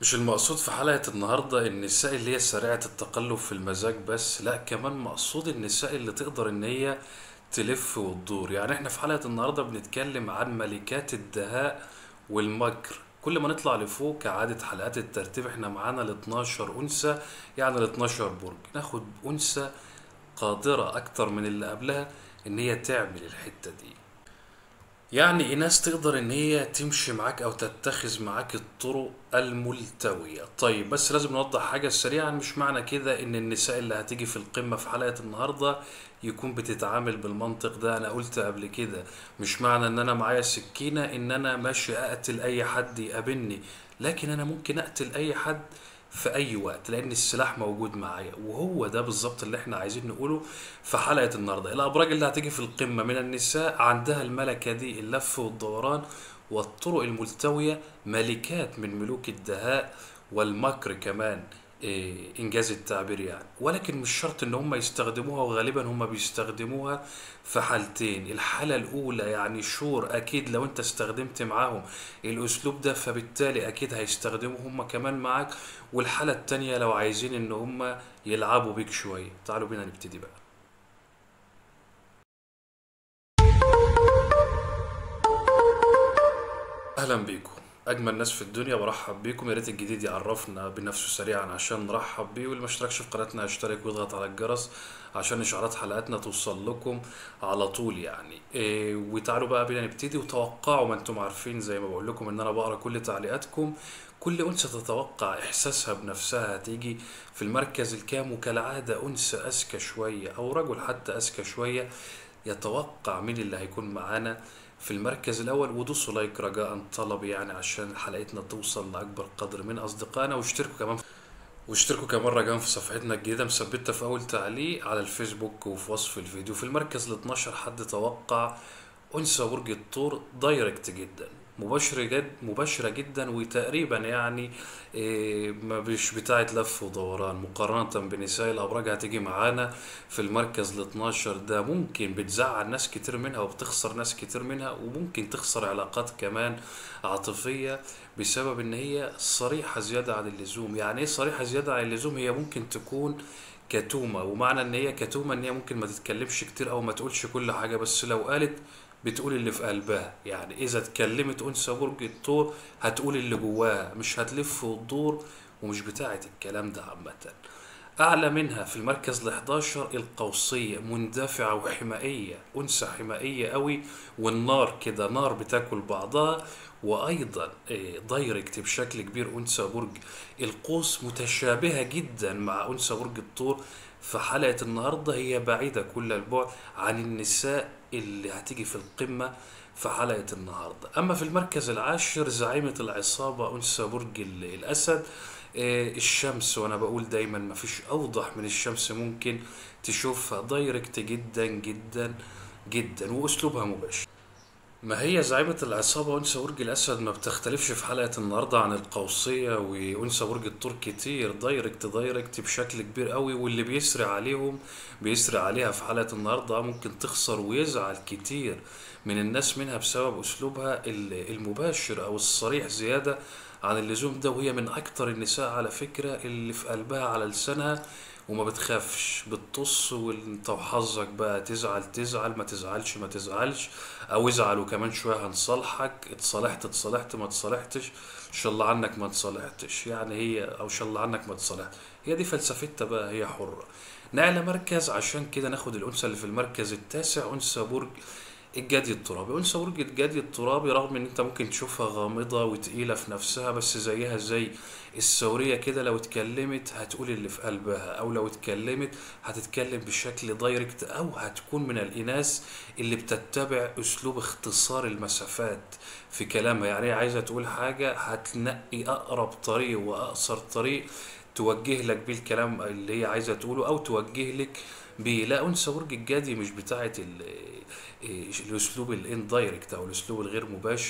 مش المقصود في حلقة النهاردة النساء اللي هي سريعة التقلب في المزاج بس لا كمان مقصود النساء اللي تقدر ان هي تلف وتدور يعني احنا في حلقة النهاردة بنتكلم عن ملكات الدهاء والمكر كل ما نطلع لفوق كعادة حلقات الترتيب احنا معانا ال 12 أنثى يعني ال 12 برج ناخد أنثى قادرة أكتر من اللي قبلها إن هي تعمل الحتة دي يعني إيناس تقدر إن هي تمشي معاك أو تتخذ معاك الطرق الملتوية طيب بس لازم نوضح حاجة سريعا مش معنى كده إن النساء اللي هتيجي في القمة في حلقة النهاردة يكون بتتعامل بالمنطق ده أنا قلت قبل كده مش معنى إن أنا معايا سكينة إن أنا ماشي أقتل أي حد يقابلني لكن أنا ممكن أقتل أي حد في اي وقت لان السلاح موجود معايا وهو ده بالظبط اللي احنا عايزين نقوله في حلقة النهاردة الابراج اللي هتيجي في القمة من النساء عندها الملكة دي اللف والدوران والطرق الملتوية ملكات من ملوك الدهاء والمكر كمان إيه، انجاز التعبير يعني ولكن مش شرط ان هم يستخدموها وغالبا هم بيستخدموها في حالتين الحالة الاولى يعني شور اكيد لو انت استخدمت معاهم الاسلوب ده فبالتالي اكيد هيستخدموا هم كمان معاك والحالة التانية لو عايزين ان هم يلعبوا بيك شوية تعالوا بينا نبتدي بقى اهلا بيكم اجمل ناس في الدنيا برحب بيكم يا ريت الجديد يعرفنا بنفسه سريعا عشان نرحب بيه واللي ما اشتركش في قناتنا يشترك ويضغط على الجرس عشان اشعارات حلقاتنا توصل لكم على طول يعني إيه وتعالوا بقى بينا نبتدي وتوقعوا ما انتم عارفين زي ما بقول لكم ان انا بقرا كل تعليقاتكم كل انثى تتوقع احساسها بنفسها هتيجي في المركز الكام وكالعاده انثى اذكى شويه او رجل حتى اذكى شويه يتوقع مين اللي هيكون معانا في المركز الأول ودوسوا لايك رجاء طلب يعني عشان حلقتنا توصل لأكبر قدر من أصدقائنا واشتركوا كمان واشتركوا كمان رجاء في صفحتنا الجديدة مثبتها في أول تعليق على الفيسبوك وفي وصف الفيديو في المركز ال 12 حد توقع أنثى برج الثور دايركت جدا مباشرة جد مباشرة جدا وتقريبا يعني إيه، ما مش بتاعة لف ودوران مقارنة بنساء الأبراج هتيجي معانا في المركز ال 12 ده ممكن بتزعل ناس كتير منها وبتخسر ناس كتير منها وممكن تخسر علاقات كمان عاطفية بسبب إن هي صريحة زيادة عن اللزوم يعني إيه صريحة زيادة عن اللزوم هي ممكن تكون كتومة ومعنى ان هي كتومة ان هي ممكن ما تتكلمش كتير او ما تقولش كل حاجة بس لو قالت بتقول اللي في قلبها يعني اذا اتكلمت انثى برج الثور هتقول اللي جواها مش هتلف وتدور ومش بتاعة الكلام ده عامة أعلى منها في المركز ال 11 القوسية مندفعة وحمائية أنثى حمائية قوي والنار كده نار بتاكل بعضها وأيضا إيه، دايركت بشكل كبير أنثى برج القوس متشابهة جدا مع أنثى برج الثور في حلقة النهاردة هي بعيدة كل البعد عن النساء اللي هتيجي في القمة في حلقة النهاردة أما في المركز العاشر زعيمة العصابة أنثى برج ال- الأسد آه، الشمس وأنا بقول دايما مفيش أوضح من الشمس ممكن تشوفها دايركت جدا جدا جدا وأسلوبها مباشر ما هي زعيمة العصابة أنثى برج الأسد ما بتختلفش في حلقة النهاردة عن القوسية وأنثى برج الثور كتير دايركت دايركت بشكل كبير قوي واللي بيسري عليهم بيسري عليها في حلقة النهاردة ممكن تخسر ويزعل كتير من الناس منها بسبب أسلوبها ال- المباشر أو الصريح زيادة عن اللزوم ده وهي من أكتر النساء على فكرة اللي في قلبها على لسانها وما بتخافش بتطص وانت وحظك بقى تزعل تزعل ما تزعلش ما تزعلش او ازعل وكمان شويه هنصالحك اتصالحت اتصالحت ما اتصالحتش ان شاء الله عنك ما اتصالحتش يعني هي او ان شاء الله عنك ما اتصالحت هي دي فلسفتها بقى هي حرة نعلى مركز عشان كده ناخد الانثى اللي في المركز التاسع انثى برج الجدي الترابي انثى برج الجدي الترابي رغم ان انت ممكن تشوفها غامضة وتقيلة في نفسها بس زيها زي الثورية كده لو اتكلمت هتقول اللي في قلبها او لو اتكلمت هتتكلم بشكل دايركت او هتكون من الاناث اللي بتتبع اسلوب اختصار المسافات في كلامها يعني هي عايزة تقول حاجة هتنقي اقرب طريق واقصر طريق توجه لك بيه الكلام اللي هي عايزة تقوله او توجه لك بيه لا انثى برج الجدي مش بتاعت ال- إيه، الاسلوب الاندايركت او الاسلوب الغير مباشر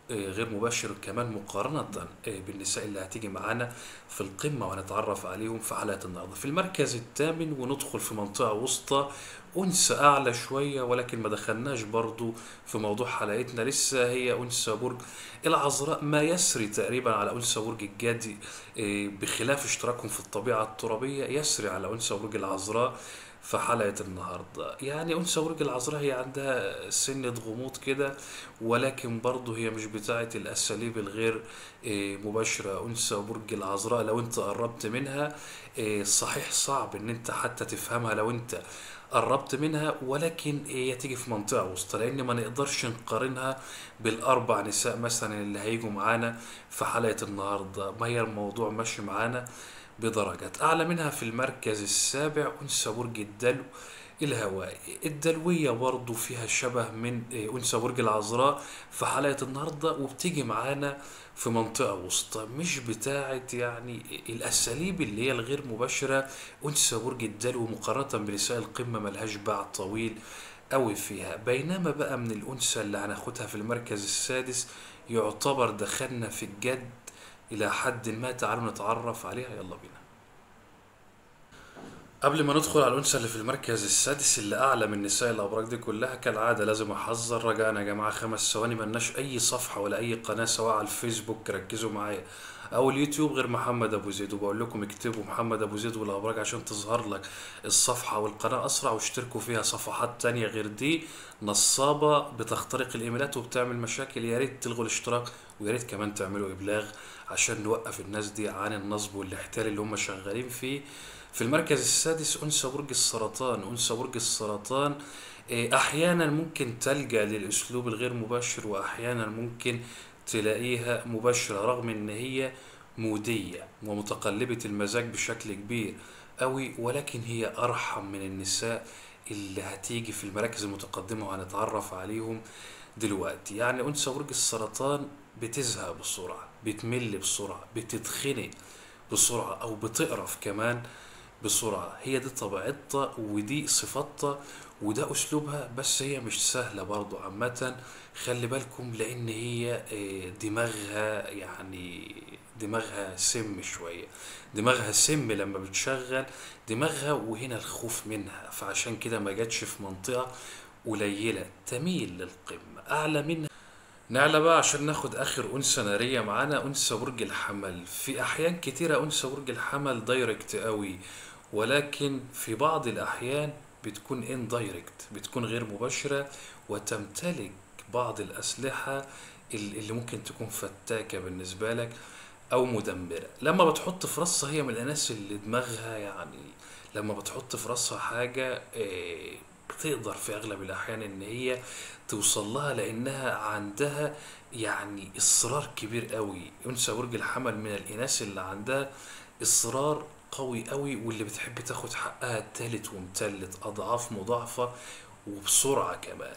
آه، غير مباشر كمان مقارنة آه، بالنساء اللي هتيجي معانا في القمة وهنتعرف عليهم في حلقة النهاردة في المركز الثامن وندخل في منطقة وسطى أنثى أعلى شوية ولكن ما دخلناش برضو في موضوع حلقتنا لسه هي أنثى برج العذراء ما يسري تقريبا على أنثى برج الجدي آه، بخلاف اشتراكهم في الطبيعة الترابية يسري على أنثى برج العذراء في حلقة النهاردة يعني أنثى برج العذراء هي عندها سنة غموض كده ولكن برضه هي مش بتاعة الأساليب الغير آه، مباشرة أنثى برج العذراء لو أنت قربت منها آه، صحيح صعب إن أنت حتى تفهمها لو أنت قربت منها ولكن هي تيجي في منطقة وسط لأن ما نقدرش نقارنها بالأربع نساء مثلا اللي هيجوا معانا في حلقة النهاردة ما هي الموضوع ماشي معانا بدرجات أعلى منها في المركز السابع أنثى برج الدلو الهوائي الدلوية برضو فيها شبه من آه، أنثى برج العذراء في حلقة النهاردة وبتيجي معانا في منطقة وسطى مش بتاعة يعني الأساليب اللي هي الغير مباشرة أنثى برج الدلو مقارنة بنساء القمة ملهاش باع طويل قوي فيها بينما بقى من الأنثى اللي هناخدها في المركز السادس يعتبر دخلنا في الجد إلى حد ما تعالوا نتعرف عليها يلا بينا قبل ما ندخل على الأنثى اللي في المركز السادس اللي أعلى من نساء الأبراج دي كلها كالعادة لازم أحذر رجاء يا جماعة خمس ثواني ملناش أي صفحة ولا أي قناة سواء على الفيسبوك ركزوا معايا أو اليوتيوب غير محمد أبو زيد وبقول لكم اكتبوا محمد أبو زيد والأبراج عشان تظهر لك الصفحة والقناة أسرع واشتركوا فيها صفحات تانية غير دي نصابة بتخترق الإيميلات وبتعمل مشاكل يا ريت تلغوا الاشتراك ويا ريت كمان تعملوا إبلاغ عشان نوقف الناس دي عن النصب والاحتيال اللي هم شغالين فيه في المركز السادس أنثى برج السرطان أنثى برج السرطان إيه، أحيانا ممكن تلجأ للأسلوب الغير مباشر وأحيانا ممكن تلاقيها مباشرة رغم إن هي مودية ومتقلبة المزاج بشكل كبير أوي ولكن هي أرحم من النساء اللي هتيجي في المراكز المتقدمة وهنتعرف عليهم دلوقتي يعني أنثى برج السرطان بتزهق بسرعة بتمل بسرعة بتتخنق بسرعة أو بتقرف كمان بسرعة هي دي طبيعتها ودي صفاتها وده أسلوبها بس هي مش سهلة برضو عامة خلي بالكم لأن هي آه، دماغها يعني دماغها سم شوية دماغها سم لما بتشغل دماغها وهنا الخوف منها فعشان كده ما جاتش في منطقة قليلة تميل للقمة أعلى منها نعلى بقى عشان ناخد اخر انثى ناريه معانا انثى برج الحمل في احيان كتيره انثى برج الحمل دايركت قوي ولكن في بعض الاحيان بتكون ان دايركت بتكون غير مباشره وتمتلك بعض الاسلحه ال- اللي ممكن تكون فتاكه بالنسبه لك او مدمره لما بتحط في راسها هي من الناس اللي دماغها يعني لما بتحط في راسها حاجه آه، بتقدر في اغلب الاحيان ان هي توصل لها لانها عندها يعني اصرار كبير قوي انثى برج الحمل من الاناث اللي عندها اصرار قوي قوي واللي بتحب تاخد حقها تالت ومتلت اضعاف مضاعفة وبسرعة كمان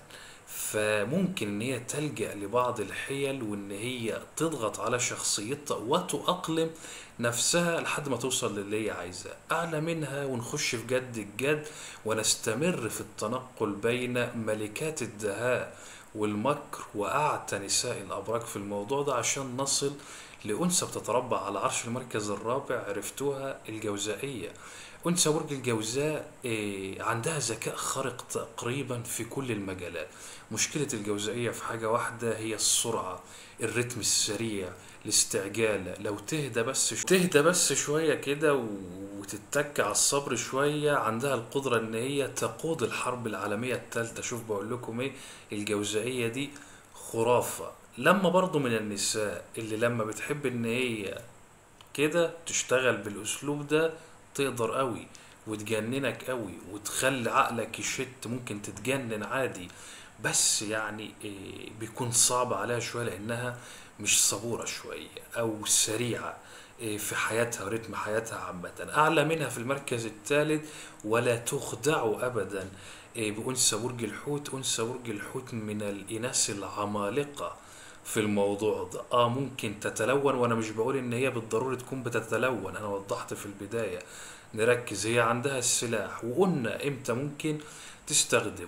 فممكن ان هي تلجأ لبعض الحيل وان هي تضغط على شخصيتها وتؤقلم نفسها لحد ما توصل للي هي عايزاه اعلى منها ونخش في جد الجد ونستمر في التنقل بين ملكات الدهاء والمكر واعتى نساء الابراج في الموضوع ده عشان نصل لأنثى بتتربع على عرش المركز الرابع عرفتوها الجوزائية أنثى برج الجوزاء إيه، عندها ذكاء خارق تقريبا في كل المجالات مشكلة الجوزائية في حاجة واحدة هي السرعة الريتم السريع الاستعجال لو تهدى بس شو... تهدى بس شوية كده و- وتتك على الصبر شوية عندها القدرة ان هي تقود الحرب العالمية الثالثة شوف بقول لكم ايه الجوزائية دي خرافة لما برضو من النساء اللي لما بتحب ان هي كده تشتغل بالاسلوب ده تقدر قوي وتجننك قوي وتخلي عقلك يشت ممكن تتجنن عادي بس يعني إيه، بيكون صعب عليها شوية لانها مش صبورة شوية او سريعة إيه، في حياتها ورتم حياتها عامة اعلى منها في المركز الثالث ولا تخدعوا ابدا إيه، بأنثى برج الحوت أنثى برج الحوت من الإناث العمالقة في الموضوع ده اه ممكن تتلون وانا مش بقول ان هي بالضرورة تكون بتتلون انا وضحت في البداية نركز هي عندها السلاح وقلنا امتى ممكن تستخدمه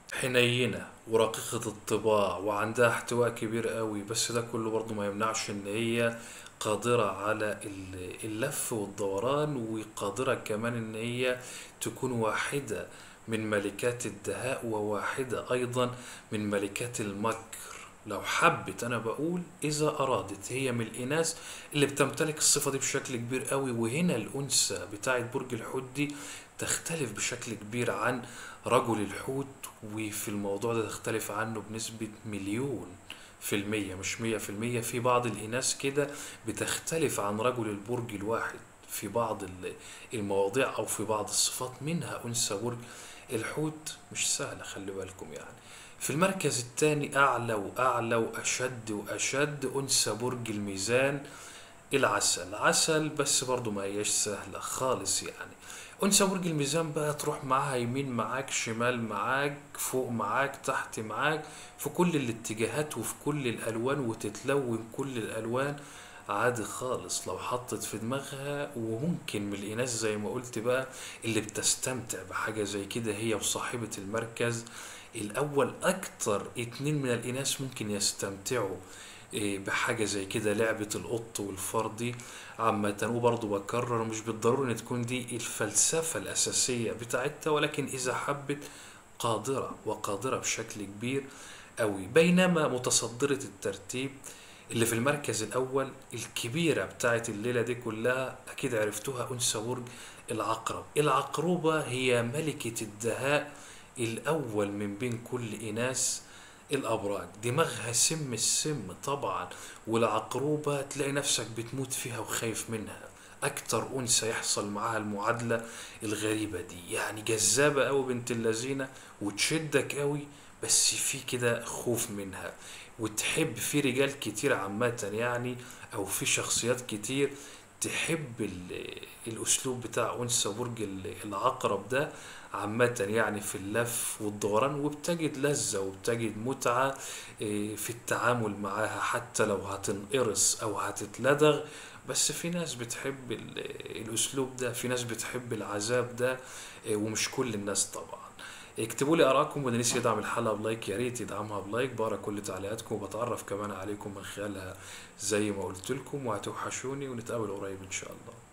حنينة ورقيقة الطباع وعندها احتواء كبير قوي بس ده كله برضه ما يمنعش ان هي قادرة على ال- اللف والدوران وقادرة كمان ان هي تكون واحدة من ملكات الدهاء وواحدة ايضا من ملكات المكر لو حبت انا بقول اذا ارادت هي من الاناث اللي بتمتلك الصفة دي بشكل كبير قوي وهنا الانثى بتاعت برج الحوت دي تختلف بشكل كبير عن رجل الحوت وفي الموضوع ده تختلف عنه بنسبة مليون في المية مش مية في المية في بعض الإناث كده بتختلف عن رجل البرج الواحد في بعض ال- المواضيع أو في بعض الصفات منها أنثى برج الحوت مش سهلة خلي بالكم يعني في المركز الثاني أعلى وأعلى وأشد وأشد أنثى برج الميزان العسل عسل بس برضو ما هياش سهلة خالص يعني انثى برج الميزان بقى تروح معاها يمين معاك شمال معاك فوق معاك تحت معاك في كل الاتجاهات وفي كل الالوان وتتلون كل الالوان عادي خالص لو حطت في دماغها وممكن من الإناث زي ما قلت بقى اللي بتستمتع بحاجة زي كده هي وصاحبة المركز الأول أكتر اتنين من الإناث ممكن يستمتعوا إيه، بحاجة زي كده لعبة القط والفردي عامة وبرضه بكرر مش بالضرورة إن تكون دي الفلسفة الأساسية بتاعتها ولكن إذا حبت قادرة وقادرة بشكل كبير أوي بينما متصدرة الترتيب اللي في المركز الأول الكبيرة بتاعت الليلة دي كلها أكيد عرفتوها أنثى برج العقرب العقربة هي ملكة الدهاء الأول من بين كل إناث الأبراج دماغها سم السم طبعا والعقروبة تلاقي نفسك بتموت فيها وخايف منها أكتر أنثى يحصل معاها المعادلة الغريبة دي يعني جذابة أوي بنت اللذينة وتشدك أوي بس في كده خوف منها وتحب في رجال كتير عامة يعني أو في شخصيات كتير تحب ال- الأسلوب بتاع أنثى برج ال- العقرب ده عامة يعني في اللف والدوران وبتجد لذة وبتجد متعة إيه، في التعامل معاها حتى لو هتنقرص أو هتتلدغ بس في ناس بتحب ال- الأسلوب ده في ناس بتحب العذاب ده إيه، ومش كل الناس طبعا اكتبوا لي ارائكم واللي نسي يدعم الحلقه بلايك يا ريت يدعمها بلايك بقرا كل تعليقاتكم وبتعرف كمان عليكم من خلالها زي ما قلت لكم وهتوحشوني ونتقابل قريب ان شاء الله